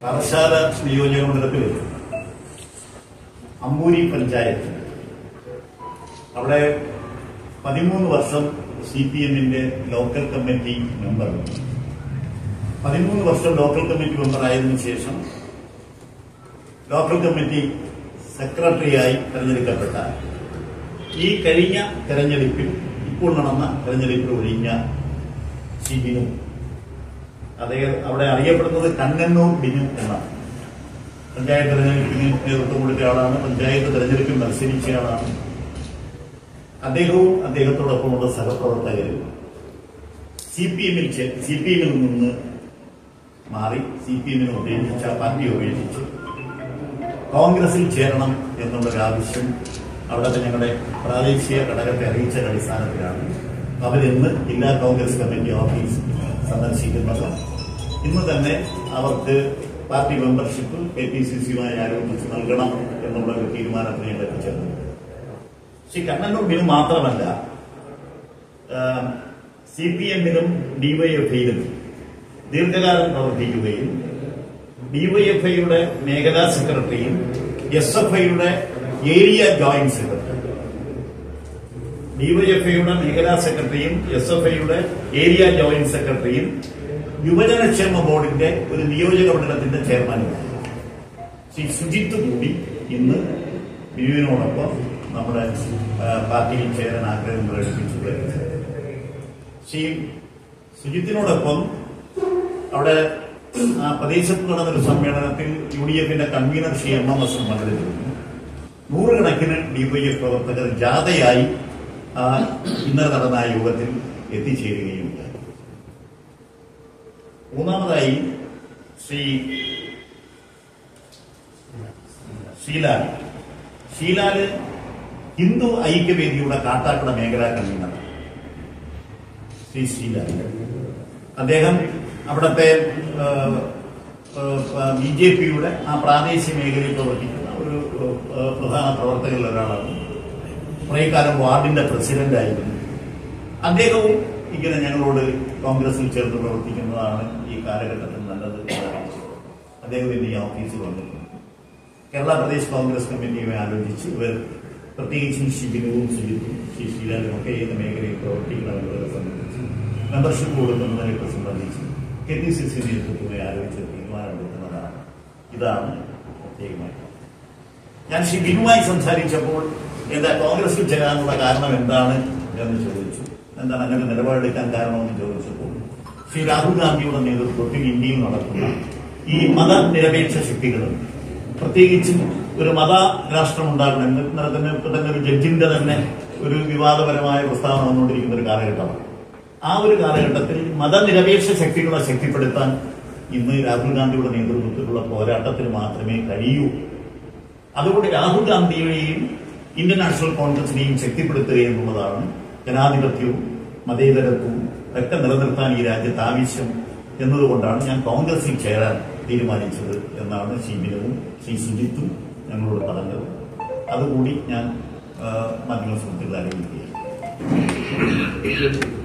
പാറശാല നിയോജക മണ്ഡലത്തിൽ അമ്പൂരി പഞ്ചായത്ത് അവിടെ പതിമൂന്ന് വർഷം സി പി എമ്മിന്റെ ലോക്കൽ കമ്മിറ്റി മെമ്പർ പതിമൂന്ന് വർഷം ലോക്കൽ കമ്മിറ്റി മെമ്പർ ആയതിനു ശേഷം ലോക്കൽ കമ്മിറ്റി സെക്രട്ടറിയായി തെരഞ്ഞെടുക്കപ്പെട്ട ഈ കഴിഞ്ഞ തെരഞ്ഞെടുപ്പിൽ ഇപ്പോൾ നടന്ന തെരഞ്ഞെടുപ്പിൽ ഒഴിഞ്ഞ സി ബിനു അദ്ദേഹം അവിടെ അറിയപ്പെടുന്നത് കണ്ണന്നൂർ ബിനു എന്നാണ് പഞ്ചായത്ത് തെരഞ്ഞെടുപ്പിന് നേതൃത്വം കൊടുത്ത ആളാണ് പഞ്ചായത്ത് തെരഞ്ഞെടുപ്പിൽ മത്സരിച്ച ആളാണ് അദ്ദേഹവും അദ്ദേഹത്തോടൊപ്പമുള്ള സഹപ്രവർത്തകരും സി പി എമ്മിൽ സി പി എമ്മിൽ നിന്ന് മാറി സി പി എമ്മിനെ ഉപേക്ഷിച്ച പാർട്ടി ഉപേക്ഷിച്ച് കോൺഗ്രസിൽ ചേരണം എന്നുള്ളൊരു ആവശ്യം അവിടുത്തെ ഞങ്ങളുടെ പ്രാദേശിക ഘടകത്തെ അറിയിച്ച അടിസ്ഥാനത്തിലാണ് അവരിന്ന് ജില്ലാ കോൺഗ്രസ് കമ്മിറ്റി ഓഫീസ് സന്ദർശിക്കുന്നത് ഇന്ന് തന്നെ അവർക്ക് party membership K P C സിയുമായി ആരോപിച്ച് നൽകണം എന്നുള്ള ഒരു തീരുമാനത്തിന് ഞങ്ങൾ എത്തിച്ചേർന്നു ശ്രീ കണ്ണന്നൂർ ബിനു മാത്രമല്ല സി പി എമ്മിലും ഡിവൈഎഫ്ഐയിലും ദീർഘകാലം പ്രവർത്തിക്കുകയും ഡിവൈഎഫ്ഐയുടെ മേഖലാ സെക്രട്ടറിയും എസ് എഫ് ഐയുടെ ഏരിയ ജോയിന്റ് സെക്രട്ടറി ഡിവൈഎഫ്ഐയുടെ മേഖലാ സെക്രട്ടറിയും എസ് എഫ് ഐയുടെ ഏരിയ ജോയിന്റ് സെക്രട്ടറിയും യുവജനക്ഷേമ ബോർഡിന്റെ ഒരു നിയോജക മണ്ഡലത്തിന്റെ ചെയർമാനുമാണ് ശ്രീ സുജിത്ത് കൂടി ഇന്ന് ബിജുവിനോടൊപ്പം നമ്മുടെ ആ, പാർട്ടിയിൽ ചേരാൻ ആഗ്രഹം പ്രകടിപ്പിച്ചു വരുന്നത് ശ്രീ സുജിത്തിനോടൊപ്പം അവിടെ ആ പ്രദേശത്ത് നടന്നൊരു സമ്മേളനത്തിൽ യു ഡി എഫിന്റെ convener Shri M M S പങ്കെടുത്തിരുന്നു നൂറുകണക്കിന് ഡിവൈഎഫ് പ്രവർത്തകർ ജാഥയായി ആ ഇന്നലെ നടന്ന ആ യോഗത്തിൽ എത്തിച്ചേരുകയുണ്ടായി മൂന്നാമതായി ശ്രീ ഷീലാൽ ഷീലാല് ഹിന്ദു ഐക്യവേദിയുടെ കാട്ടാക്കട മേഖലാ കൺവീനർ ശ്രീ ഷീലാൽ അദ്ദേഹം അവിടുത്തെ ബി ജെ പിയുടെ ആ പ്രാദേശിക മേഖലയിൽ പ്രവർത്തിക്കുന്ന ഒരു ആ, പ്രധാന പ്രവർത്തകരിൽ ഒരാളാണ് കുറേ കാലം വാർഡിന്റെ പ്രസിഡന്റായിരുന്നു അദ്ദേഹവും ഇങ്ങനെ ഞങ്ങളോട് കോൺഗ്രസിൽ ചേർന്ന് പ്രവർത്തിക്കുന്നതാണ് ഈ കാലഘട്ടത്തിൽ നല്ലത് എന്ന് അറിയിച്ചു. അദ്ദേഹം ഇന്ന് ഈ ഓഫീസിൽ വന്നിട്ടുണ്ട് കേരള പ്രദേശ് കോൺഗ്രസ് കമ്മിറ്റിയുമായി ആലോചിച്ച് ഇവർ പ്രത്യേകിച്ചും ശിബിനുവും സുജിത്തും ശ്രീ ശ്രീലാലും ഒക്കെ ഏത് മേഖലയിൽ പ്രവർത്തിക്കണമെന്നുള്ളത് സംബന്ധിച്ച് മെമ്പർഷിപ്പ് കൊടുക്കുന്നതിനെ സംബന്ധിച്ച് കെ പി സി സി നേതൃത്വവുമായി ആലോചിച്ച് തീരുമാനമെടുക്കുന്നതാണ് ഇതാണ് പ്രത്യേകമായി ഞാൻ ശ്രീ ബിനുമായി സംസാരിച്ചപ്പോൾ എന്താ കോൺഗ്രസിൽ ചേരാനുള്ള കാരണം എന്താണ് എന്ന് ചോദിച്ചു എന്താണ് അങ്ങനെ നിലപാടെടുക്കാൻ കാരണമെന്ന് ചോദിച്ചപ്പോൾ ശ്രീ രാഹുൽ ഗാന്ധിയുടെ നേതൃത്വത്തിൽ ഇന്ത്യയിൽ നടക്കുന്ന ഈ മതനിരപേക്ഷ ശക്തികളും പ്രത്യേകിച്ചും ഒരു മത രാഷ്ട്രം ഉണ്ടാകണമെന്ന് ഇന്നലെ തന്നെ ഇപ്പൊ തന്നെ ഒരു ജഡ്ജിന്റെ തന്നെ ഒരു വിവാദപരമായ പ്രസ്താവന വന്നുകൊണ്ടിരിക്കുന്ന ഒരു കാലഘട്ടമാണ് ആ ഒരു കാലഘട്ടത്തിൽ മതനിരപേക്ഷ ശക്തികളെ ശക്തിപ്പെടുത്താൻ ഇന്ന് രാഹുൽ ഗാന്ധിയുടെ നേതൃത്വത്തിലുള്ള പോരാട്ടത്തിന് മാത്രമേ കഴിയൂ അതുകൊണ്ട് രാഹുൽ ഗാന്ധിയെയും ഇന്ത്യൻ നാഷണൽ കോൺഗ്രസിനെയും ശക്തിപ്പെടുത്തുക എന്നുള്ളതാണ് ജനാധിപത്യവും മതേതരത്വവും ഒക്കെ നിലനിർത്താൻ ഈ രാജ്യത്ത് ആവശ്യം എന്നതുകൊണ്ടാണ് ഞാൻ കോൺഗ്രസിൽ ചേരാൻ തീരുമാനിച്ചത് എന്നാണ് ശ്രീ ബിനുവും ശ്രീ സുജിത്തും ഞങ്ങളോട് പറഞ്ഞത് അതുകൂടി ഞാൻ ആ, മാധ്യമ സുഹൃത്തുക്കളെ അറിയിക്കുകയാണ്